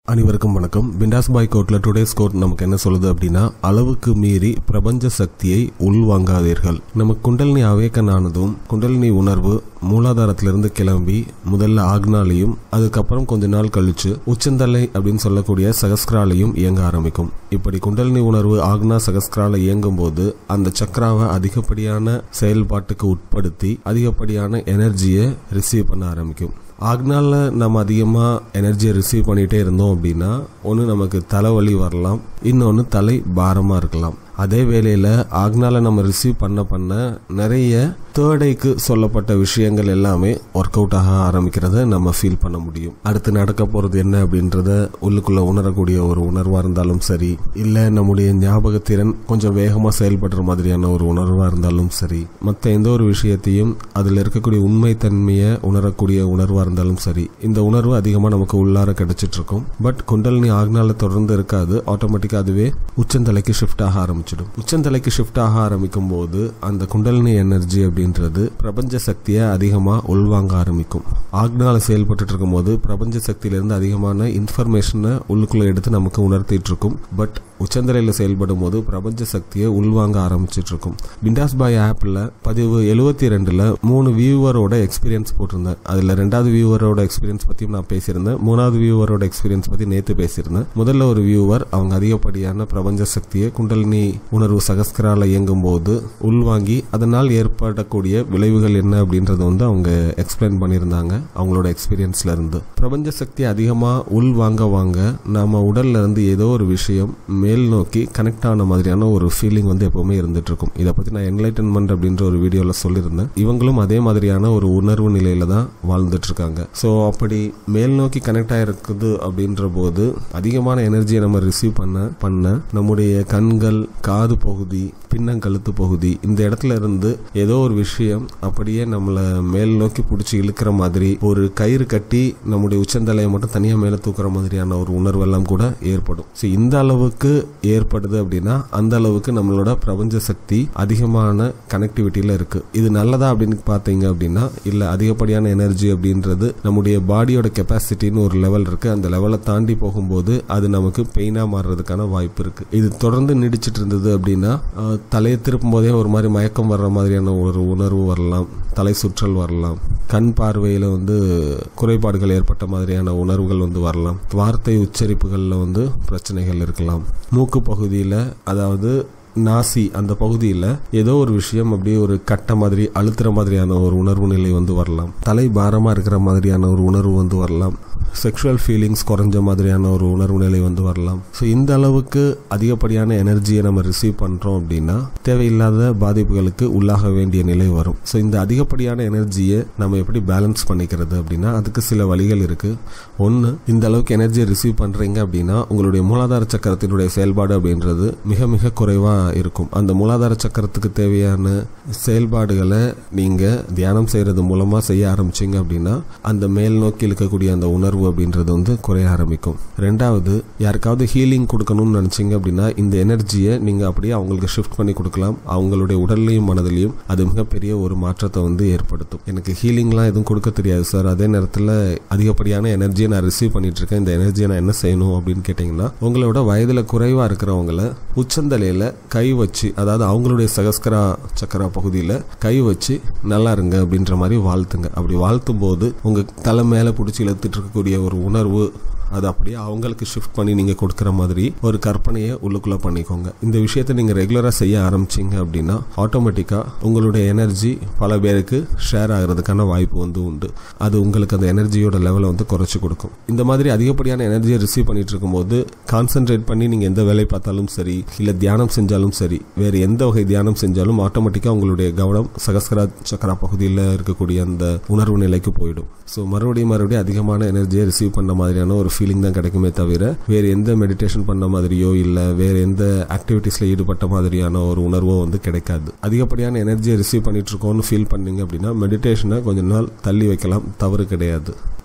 அனைவருக்கும் வணக்கம் பிண்டாஸ் பாய் கோட்ல டுடேஸ் கோட் நமக்கு என்ன சொல்லுது அப்படின்னா அளவுக்கு மீறி பிரபஞ்ச சக்தியை உள்வாங்காதீர்கள் நம்ம குண்டலினி அவேக்கன் ஆனதும் குண்டலினி உணர்வு மூலாதாரத்திலிருந்து கிளம்பி முதல்ல ஆக்னாலையும் அதுக்கப்புறம் கொஞ்ச நாள் கழிச்சு உச்சந்தலை அப்படின்னு சொல்லக்கூடிய சகஸ்கிராலையும் இயங்க ஆரம்பிக்கும் இப்படி குண்டலினி உணர்வு ஆக்னா சகஸ்கிரால இயங்கும் போது அந்த சக்கராவை அதிகப்படியான செயல்பாட்டுக்கு உட்படுத்தி அதிகப்படியான எனர்ஜியை ரிசீவ் பண்ண ஆரம்பிக்கும் ஆக்னால நம்ம அதிகமாக எனர்ஜியை ரிசீவ் பண்ணிகிட்டே இருந்தோம் அப்படின்னா ஒன்று நமக்கு தலைவலி வரலாம் இன்னொன்று தலை பாரமாக இருக்கலாம் அதே வேளையில் ஆக்னால நம்ம ரிசீவ் பண்ண பண்ண நிறைய தேர்ட் ஐக்கு சொல்லப்பட்ட விஷயங்கள் எல்லாமே ஒர்க் அவுட் ஆக ஆரம்பிக்கிறத நம்ம ஃபீல் பண்ண முடியும் அடுத்து நடக்க போகிறது என்ன அப்படின்றத உள்ளுக்குள்ளே உணரக்கூடிய ஒரு உணர்வாக இருந்தாலும் சரி இல்லை நம்முடைய ஞாபகத்திறன் கொஞ்சம் வேகமாக செயல்படுற மாதிரியான ஒரு உணர்வாக இருந்தாலும் சரி மற்ற எந்த ஒரு விஷயத்தையும் அதில் இருக்கக்கூடிய உண்மைத்தன்மையை உணரக்கூடிய உணர்வாக இருந்தாலும் சரி இந்த உணர்வு அதிகமாக நமக்கு உள்ளார கிடைச்சிட்டு இருக்கும் பட் குண்டலினி ஆக்னால தொடர்ந்து இருக்காது ஆட்டோமேட்டிக்காக அதுவே உச்சந்தலைக்கு ஷிஃப்ட் ஆக ஆரம்பிச்சிடும் உச்சந்தலைக்கு ஷிஃப்ட் ஆக ஆரம்பிக்கும் போது அந்த குண்டலினி எனர்ஜி அப்படின்றது பிரபஞ்ச சக்தியை அதிகமாக உள்வாங்க ஆரம்பிக்கும் ஆக்னால செயல்பட்டு இருக்கும் போது பிரபஞ்ச சக்தியிலிருந்து அதிகமான இன்ஃபர்மேஷனை உள்ளுக்குள்ள எடுத்து நமக்கு உணர்த்திட்டு இருக்கும் பட் உச்சந்தலையில் செயல்படும் போது பிரபஞ்ச சக்தியை உள்வாங்க ஆரம்பிச்சிட்டு இருக்கும் பிண்டாஸ் பாய் ஆப்பில் பதிவு எழுபத்தி ரெண்டில் மூணு வியூவரோட எக்ஸ்பீரியன்ஸ் போட்டிருந்தேன் அதில் ரெண்டாவது வியூவரோட எக்ஸ்பீரியன்ஸ் பற்றியும் நான் பேசியிருந்தேன் மூணாவது வியூவரோட எக்ஸ்பீரியன்ஸ் பற்றி நேற்று பேசியிருந்தேன் முதல்ல ஒரு வியூவர் அவங்க அதிகப்படியான பிரபஞ்ச சக்தியை குண்டலினி உணர்வு சகஸ்கரால இயங்கும் போது உள்வாங்கி அதனால் ஏற்படக்கூடிய விளைவுகள் என்ன அப்படின்றத வந்து அவங்க எக்ஸ்பிளைன் பண்ணியிருந்தாங்க அவங்களோட எக்ஸ்பீரியன்ஸ்ல இருந்து பிரபஞ்ச சக்தி அதிகமாக உள் வாங்க வாங்க நாம உடல்ல இருந்து ஏதோ ஒரு விஷயம் மேல் நோக்கி கனெக்ட் ஆன மாதிரியான ஒரு ஃபீலிங் வந்து எப்பவுமே இருந்துட்டு இருக்கும் இதை பத்தி நான் என்லைட்டன்மெண்ட் அப்படின்ற ஒரு வீடியோல சொல்லியிருந்தேன் இவங்களும் அதே மாதிரியான ஒரு உணர்வு நிலையில தான் வாழ்ந்துட்டு இருக்காங்க ஸோ அப்படி மேல் நோக்கி கனெக்ட் ஆயிருக்குது அப்படின்ற போது அதிகமான எனர்ஜியை நம்ம ரிசீவ் பண்ண பண்ண நம்முடைய கண்கள் காது பகுதி பின்னங்கழுத்து பகுதி இந்த இடத்துல இருந்து ஏதோ ஒரு விஷயம் அப்படியே நம்மளை மேல் நோக்கி பிடிச்சி இழுக்கிற மாதிரி ஒரு கயிறு கட்டி நம்முடைய உச்சந்தலையை மட்டும் தனியாக மேலே தூக்குற மாதிரியான ஒரு உணர்வெல்லாம் கூட ஏற்படும் ஸோ இந்த அளவுக்கு ஏற்படுது அப்படின்னா அந்த அளவுக்கு நம்மளோட பிரபஞ்ச சக்தி அதிகமான கனெக்டிவிட்டியில் இருக்கு இது நல்லதா அப்படின்னு பார்த்தீங்க அப்படின்னா இல்லை அதிகப்படியான எனர்ஜி அப்படின்றது நம்முடைய பாடியோட கெப்பாசிட்டின்னு ஒரு லெவல் இருக்கு அந்த லெவலை தாண்டி போகும்போது அது நமக்கு பெயினாக மாறுறதுக்கான வாய்ப்பு இருக்கு இது தொடர்ந்து நீடிச்சிட்டு இருந்தது அப்படின்னா அஹ், தலையை திருப்பும் போதே ஒரு மாதிரி மயக்கம் வர்ற மாதிரியான ஒரு உணர்வு வரலாம் தலை சுற்றல் வரலாம் கண் பார்வையில் வந்து குறைபாடுகள் ஏற்பட்ட மாதிரியான உணர்வுகள் வந்து வரலாம் வார்த்தை உச்சரிப்புகளில் வந்து பிரச்சனைகள் இருக்கலாம் மூக்கு பகுதியில் அதாவது நாசி அந்த பகுதியில் ஏதோ ஒரு விஷயம் அப்படியே ஒரு கட்ட மாதிரி அழுத்துற மாதிரியான ஒரு உணர்வு நிலை வந்து வரலாம் தலை பாரமாக இருக்கிற மாதிரியான ஒரு உணர்வு வந்து வரலாம் செக்ஷுவல் ஃபீலிங்ஸ் குறைஞ்ச மாதிரியான ஒரு உணர்வு நிலை வந்து வரலாம் ஸோ இந்த அளவுக்கு அதிகப்படியான எனர்ஜியை நம்ம ரிசீவ் பண்ணுறோம் அப்படின்னா தேவையில்லாத பாதிப்புகளுக்கு உள்ளாக வேண்டிய நிலை வரும் ஸோ இந்த அதிகப்படியான எனர்ஜியை நம்ம எப்படி பேலன்ஸ் பண்ணிக்கிறது அப்படின்னா அதுக்கு சில வழிகள் இருக்குது ஒன்று இந்த அளவுக்கு எனர்ஜியை ரிசீவ் பண்ணுறீங்க அப்படின்னா உங்களுடைய மூலாதார சக்கரத்தினுடைய செயல்பாடு அப்படின்றது மிக மிக குறைவாக இருக்கும் அந்த மூலாதார சக்கரத்துக்கு தேவையான செயல்பாடுகளை நீங்கள் தியானம் செய்கிறது மூலமாக செய்ய ஆரம்பிச்சீங்க அப்படின்னா அந்த மேல் நோக்கி இருக்கக்கூடிய அந்த உணர்வு அப்படின்றது வந்து குறைய ஆரம்பிக்கும் ரெண்டாவது யாருக்காவது ஹீலிங் கொடுக்கணும்னு நினச்சிங்க அப்படின்னா இந்த எனர்ஜியை நீங்கள் அப்படியே அவங்களுக்கு ஷிஃப்ட் பண்ணி கொடுக்கலாம் அவங்களுடைய உடல்லையும் மனதிலையும் அது மிகப்பெரிய ஒரு மாற்றத்தை வந்து ஏற்படுத்தும் எனக்கு ஹீலிங்லாம் எதுவும் கொடுக்க தெரியாது சார் அதே நேரத்தில் அதிகப்படியான எனர்ஜியை நான் ரிசீவ் பண்ணிட்டு இருக்கேன் இந்த எனர்ஜியை நான் என்ன செய்யணும் அப்படின்னு கேட்டிங்கன்னா உங்களோட வயதில் குறைவாக இருக்கிறவங்கள உச்சந்தலையில் கை வச்சு அதாவது அவங்களுடைய சகஸ்கரா சக்கரா பகுதியில் கை வச்சு நல்லா இருங்க அப்படின்ற மாதிரி வாழ்த்துங்க அப்படி வாழ்த்தும் போது உங்கள் தலை மேலே பிடிச்சி இழுத்துட்டு இருக்கக்கூடிய ஒரு உணர்வு அது அப்படியே அவங்களுக்கு ஷிஃப்ட் பண்ணி நீங்கள் கொடுக்குற மாதிரி ஒரு கற்பனையை உள்ளுக்குள்ளே பண்ணிக்கோங்க இந்த விஷயத்தை நீங்கள் ரெகுலராக செய்ய ஆரம்பிச்சிங்க அப்படின்னா ஆட்டோமேட்டிக்காக உங்களுடைய எனர்ஜி பல பேருக்கு ஷேர் ஆகிறதுக்கான வாய்ப்பு வந்து உண்டு அது உங்களுக்கு அந்த எனர்ஜியோட லெவலை வந்து குறைச்சி கொடுக்கும் இந்த மாதிரி அதிகப்படியான எனர்ஜியை ரிசீவ் பண்ணிட்டு இருக்கும்போது கான்சென்ட்ரேட் பண்ணி நீங்கள் எந்த வேலை பார்த்தாலும் சரி இல்லை தியானம் செஞ்சாலும் சரி வேறு எந்த வகை தியானம் செஞ்சாலும் ஆட்டோமேட்டிக்காக உங்களுடைய கவனம் சகஸ்கரா சக்கரா பகுதியில் இருக்கக்கூடிய அந்த உணர்வு நிலைக்கு போயிடும் ஸோ மறுபடியும் மறுபடியும் அதிகமான எனர்ஜியை ரிசீவ் பண்ண மாதிரியான ஒரு ஃபீலிங் தான் கிடைக்குமே தவிர வேறு எந்த மெடிடேஷன் பண்ண மாதிரியோ இல்லை வேறு எந்த ஆக்டிவிட்டீஸில் ஈடுபட்ட மாதிரியான ஒரு உணர்வோ வந்து கிடைக்காது அதிகப்படியான எனர்ஜியை ரிசீவ் பண்ணிட்டு இருக்கோம்னு ஃபீல் பண்ணீங்க அப்படின்னா மெடிடேஷனை கொஞ்ச நாள் தள்ளி வைக்கலாம் தவறு கிடையாது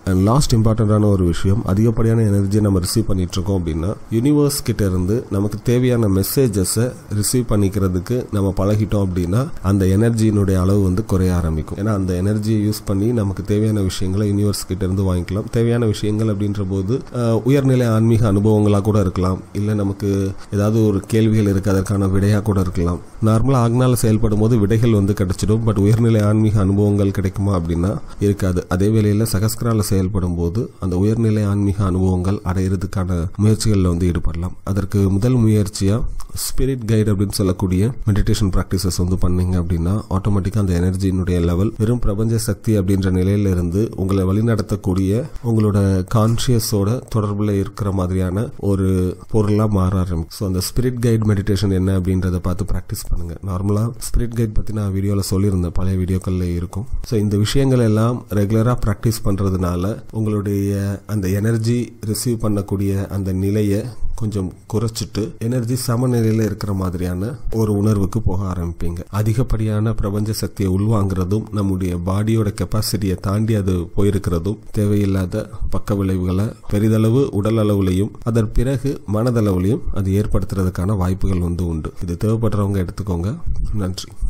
அண்ட் லாஸ்ட் இம்பார்ட்டண்ட்டான ஒரு விஷயம் அதிகப்படியான எனர்ஜியை நம்ம ரிசீவ் பண்ணிட்டு இருக்கோம் அப்படின்னா யூனிவர்ஸ் கிட்ட இருந்து நமக்கு தேவையான மெசேஜஸை ரிசீவ் பண்ணிக்கிறதுக்கு நம்ம பழகிட்டோம் அப்படின்னா அந்த எனர்ஜியினுடைய அளவு வந்து குறைய ஆரம்பிக்கும் ஏன்னா அந்த எனர்ஜியை யூஸ் பண்ணி நமக்கு தேவையான விஷயங்களை யூனிவர்ஸ் கிட்ட இருந்து வாங்கிக்கலாம் தேவையான விஷயங்கள் அப்படின்ற போது அஹ், உயர்நிலை ஆன்மீக அனுபவங்களாக கூட இருக்கலாம் இல்லை நமக்கு ஏதாவது ஒரு கேள்விகள் இருக்கு அதற்கான விடையாக கூட இருக்கலாம் நார்மலாக ஆக்னால செயல்படும் போது விடைகள் வந்து கிடைச்சிடும் பட் உயர்நிலை ஆன்மீக அனுபவங்கள் கிடைக்குமா அப்படின்னா இருக்காது அதே வேளையில் சகஸ்கரால செயல்படும் போது அந்த உயர்நிலை ஆன்மீக அனுபவங்கள் அடையிறதுக்கான முயற்சிகளில் வந்து ஈடுபடலாம் அதற்கு முதல் முயற்சியா ஸ்பிரிட் கைட் அப்படின்னு சொல்லக்கூடிய மெடிடேஷன் ப்ராக்டிசஸ் வந்து பண்ணீங்க அப்படின்னா ஆட்டோமேட்டிக்காக அந்த எனர்ஜியினுடைய லெவல் வெறும் பிரபஞ்ச சக்தி அப்படின்ற நிலையில இருந்து உங்களை வழிநடத்தக்கூடிய உங்களோட கான்சியஸோட தொடர்புல இருக்கிற மாதிரியான ஒரு பொருளா மாற ஆரம்பிக்கும் ஸோ அந்த ஸ்பிரிட் கைட் மெடிடேஷன் என்ன அப்படின்றத பார்த்து ப்ராக்டிஸ் பண்ணுங்க நார்மலா ஸ்பிரிட் கைட் பத்தி நான் வீடியோல சொல்லியிருந்தேன் பழைய வீடியோக்கள்ல இருக்கும் ஸோ இந்த விஷயங்கள் எல்லாம் ரெகுலரா ப்ராக்டிஸ் பண்றதுனால உங்களுடைய அந்த எனர்ஜி ரிசீவ் பண்ணக்கூடிய அந்த நிலையை கொஞ்சம் குறைச்சிட்டு எனர்ஜி சமநிலையில இருக்கிற மாதிரியான ஒரு உணர்வுக்கு போக ஆரம்பிப்பீங்க அதிகப்படியான பிரபஞ்ச சக்தியை உள்வாங்கிறதும் நம்முடைய பாடியோட கெப்பாசிட்டியை தாண்டி அது போயிருக்கிறதும் தேவையில்லாத பக்க விளைவுகளை பெரிதளவு உடல் அளவுலையும் அதன் பிறகு மனதளவுலையும் அது ஏற்படுத்துறதுக்கான வாய்ப்புகள் வந்து உண்டு இது தேவைப்படுறவங்க எடுத்துக்கோங்க நன்றி